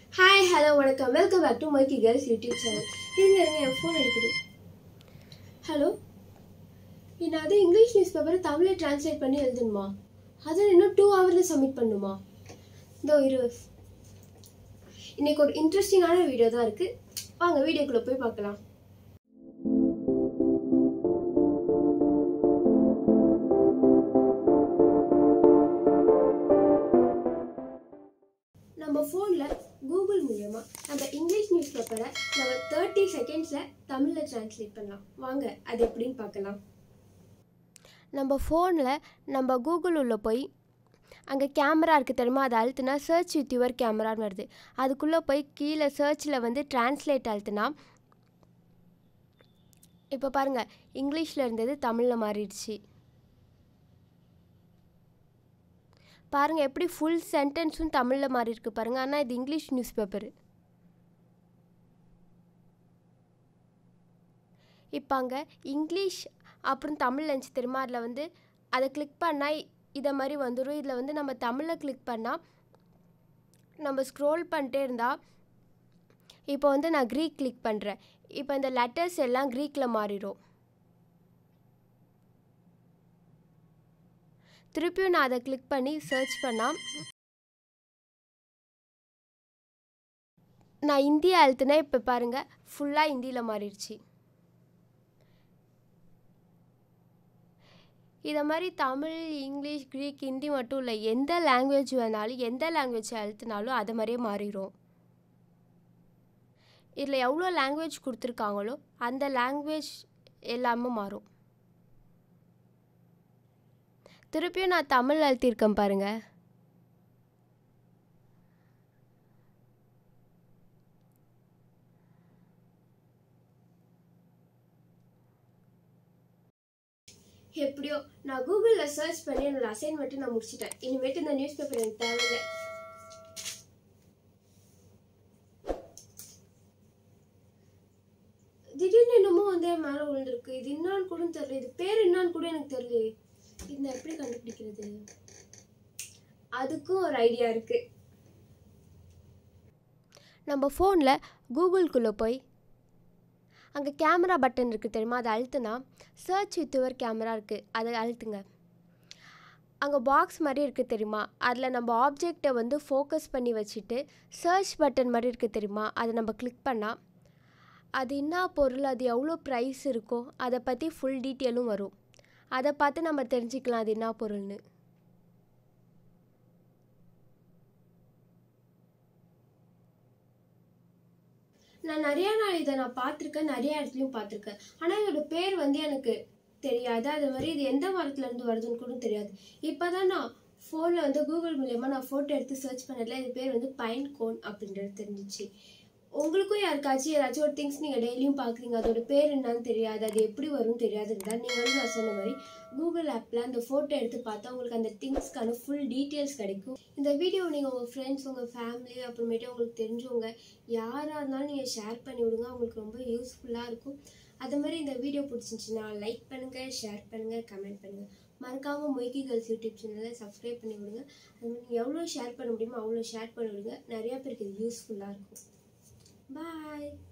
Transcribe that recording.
hi hello வணக்கம் welcome back to மைக்கி girls YouTube channel இருங்க இருங்க என் ஃபோன் அடிக்குது ஹலோ நான் அது இங்கிலீஷ் நியூஸ் பேப்பரை தமிழில் டிரான்ஸ்லேட் பண்ணி எழுதணுமா அது இன்னும் டூ ஹவரில் சப்மிட் பண்ணுமா இதோ இரு இன்னைக்கு ஒரு இன்ட்ரெஸ்டிங்கான வீடியோ தான் இருக்குது வாங்க வீடியோக்குள்ளே போய் பார்க்கலாம் நம்ம ஃபோனில் கூகுள் மூலயமா நம்ம இங்கிலீஷ் நியூஸ் பேப்பரை நம்ம தேர்ட்டி செகண்ட்ஸில் தமிழில் ட்ரான்ஸ்லேட் பண்ணலாம் வாங்க அது எப்படின்னு பார்க்கலாம் நம்ம ஃபோனில் நம்ம கூகுள் உள்ள போய் அங்கே கேமரா இருக்குது தெரியுமா அதை அழுத்துனா சர்ச் வித் யுவர் கேமரான்னு வருது அதுக்குள்ளே போய் கீழே சர்ச்சில் வந்து டிரான்ஸ்லேட் அழுத்துனா இப்போ பாருங்கள் இங்கிலீஷில் இருந்தது தமிழில் மாறிடுச்சு பாருங்கள் எப்படி ஃபுல் சென்டென்ஸும் தமிழில் மாறி இருக்கு பாருங்கள் ஆனால் இது இங்கிலீஷ் நியூஸ் பேப்பரு இப்போ அங்கே இங்கிலீஷ் அப்புறம் தமிழ் இருந்துச்சு தெரியுமா அதில் வந்து அதை கிளிக் பண்ணால் இதை மாதிரி வந்துடும் இதில் வந்து நம்ம தமிழில் கிளிக் பண்ணால் நம்ம ஸ்க்ரோல் பண்ணிட்டே இருந்தால் இப்போ வந்து நான் க்ரீக் கிளிக் பண்ணுறேன் இப்போ இந்த லெட்டர்ஸ் எல்லாம் க்ரீக்கில் மாறிடும் திருப்பியும் நான் அதை கிளிக் பண்ணி சர்ச் பண்ணால் நான் இந்தி அழுத்துனா இப்போ பாருங்கள் ஃபுல்லாக இந்தியில் மாறிடுச்சு இதை மாதிரி தமிழ் இங்கிலீஷ் க்ரீக் ஹிந்தி மட்டும் இல்லை எந்த லாங்குவேஜ் வேணாலும் எந்த லாங்குவேஜ் அழுத்தினாலும் அதை மாதிரியே மாறிடும் இதில் எவ்வளோ லாங்குவேஜ் கொடுத்துருக்காங்களோ அந்த லாங்குவேஜ் எல்லாமே மாறும் திருப்பியும் நான் தமிழ் அழுத்திருக்கேன் பாருங்கள் எப்படியோ நான் கூகுளில் சர்ச் பண்ணி என்னோட அசைன்மெண்ட்டை நான் முடிச்சிட்டேன் இனிமேட்டு இந்த நியூஸ் பேப்பர் எனக்கு தேவையில்லை திடீர்னு என்னமோ வந்து என் மேலே விழுந்திருக்கு இது என்னான்னு கூட தெரியல இது பேர் என்னான்னு கூட எனக்கு தெரியல இது நான் எப்படி கண்டுபிடிக்கிறது அதுக்கும் ஒரு ஐடியா இருக்கு நம்ம ஃபோனில் கூகுள்குள்ளே போய் அங்கே கேமரா பட்டன் இருக்குது தெரியுமா அதை அழுத்துனா சர்ச் வித் யுவர் கேமரா இருக்குது அதை அழுத்துங்க அங்கே பாக்ஸ் மாதிரி இருக்குது தெரியுமா அதில் நம்ம ஆப்ஜெக்டை வந்து ஃபோக்கஸ் பண்ணி வச்சுட்டு சர்ச் பட்டன் மாதிரி இருக்குது தெரியுமா அதை நம்ம கிளிக் பண்ணால் அது என்ன பொருள் அது எவ்வளோ ப்ரைஸ் இருக்கோ அதை பற்றி ஃபுல் டீட்டெயிலும் வரும் அதை பார்த்து நம்ம தெரிஞ்சுக்கலாம் அது என்ன பொருள்னு நான் நிறைய நாள் இதை நான் பார்த்துருக்கேன் நிறைய இடத்துலையும் பார்த்துருக்கேன் ஆனால் இதோட பேர் வந்து எனக்கு தெரியாது அது மாதிரி இது எந்த மரத்துல இருந்து வருதுன்னு கூட தெரியாது இப்போதான் நான் ஃபோனில் வந்து கூகுள் மூலயமா நான் ஃபோட்டோ எடுத்து சர்ச் பண்ணதில் இது பேர் வந்து பைன் கோன் அப்படின்றது தெரிஞ்சிச்சு உங்களுக்கும் யாருக்காச்சும் ஏதாச்சும் ஒரு திங்ஸ் நீங்கள் டெய்லியும் பார்க்குறீங்க அதோட பேர் என்னன்னு தெரியாது அது எப்படி வரும்னு தெரியாது இருந்தால் நீங்கள் வந்து நான் சொன்ன மாதிரி கூகுள் ஆப்பில் அந்த ஃபோட்டோ எடுத்து பார்த்தா உங்களுக்கு அந்த திங்ஸ்க்கான ஃபுல் டீட்டெயில்ஸ் கிடைக்கும் இந்த வீடியோ நீங்கள் உங்கள் ஃப்ரெண்ட்ஸ் உங்கள் ஃபேமிலி அப்புறமேட்டு உங்களுக்கு தெரிஞ்சவங்க யாராக இருந்தாலும் நீங்கள் ஷேர் பண்ணி விடுங்க அவங்களுக்கு ரொம்ப யூஸ்ஃபுல்லாக இருக்கும் அது மாதிரி இந்த வீடியோ பிடிச்சிருந்துச்சுன்னா லைக் பண்ணுங்கள் ஷேர் பண்ணுங்கள் கமெண்ட் பண்ணுங்கள் மறக்காமல் மொய்கி கேர்ள்ஸ் யூடியூப் சேனலை சப்ஸ்கிரைப் பண்ணி விடுங்க அது மாதிரி நீங்கள் எவ்வளோ ஷேர் பண்ண முடியுமோ அவ்வளோ ஷேர் பண்ணி விடுங்க நிறையா பேருக்கு இது யூஸ்ஃபுல்லாக இருக்கும் பாய்